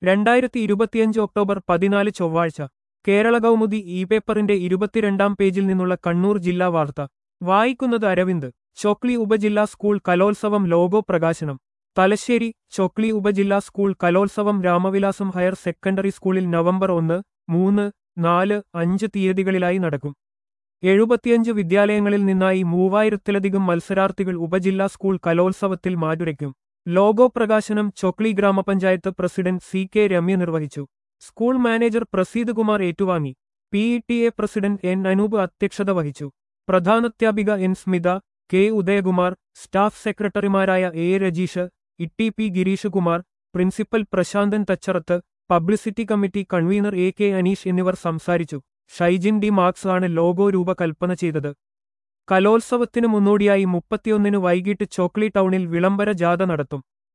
രണ്ടായിരത്തി ഇരുപത്തിയഞ്ച് ഒക്ടോബർ പതിനാല് ചൊവ്വാഴ്ച കേരള കൗമുദി ഇ പേപ്പറിന്റെ ഇരുപത്തിരണ്ടാം പേജിൽ നിന്നുള്ള കണ്ണൂർ ജില്ലാ വാർത്ത വായിക്കുന്നത് അരവിന്ദ് ചൊക്ലി ഉപജില്ലാ സ്കൂൾ കലോത്സവം ലോഗോ പ്രകാശനം തലശ്ശേരി ചൊക്ലി ഉപജില്ലാ സ്കൂൾ കലോത്സവം രാമവിലാസം ഹയർ സെക്കൻഡറി സ്കൂളിൽ നവംബർ ഒന്ന് മൂന്ന് നാല് അഞ്ച് തീയതികളിലായി നടക്കും എഴുപത്തിയഞ്ച് വിദ്യാലയങ്ങളിൽ നിന്നായി മൂവായിരത്തിലധികം മത്സരാർത്ഥികൾ ഉപജില്ലാ സ്കൂൾ കലോത്സവത്തിൽ മാറ്റുരയ്ക്കും ലോഗോ പ്രകാശനം ചൊക്ലി ഗ്രാമപഞ്ചായത്ത് പ്രസിഡന്റ് സി കെ രമ്യ നിർവഹിച്ചു സ്കൂൾ മാനേജർ പ്രസീദ് കുമാർ ഏറ്റുവാങ്ങി P E T A president N Anoop അധ്യക്ഷത വഹിച്ചു പ്രധാനാധ്യാപിക N Smitha K Udayakumar staff സെക്രട്ടറിമാരായ A Rajeesh Itty P Gireesh Kumar principal Prasanthan Thacharath publicity committee convener A K Aneesh എന്നിവർ സംസാരിച്ചു ഷൈജിൻ ഡി മാർക്സ് ആണ് ലോഗോ രൂപകൽപ്പന ചെയ്തത് കലോത്സവത്തിനു മുന്നോടിയായി മുപ്പത്തിയൊന്നിന് വൈകിട്ട് ചോക്ലി ടൗണിൽ വിളംബര ജാഥ നടത്തും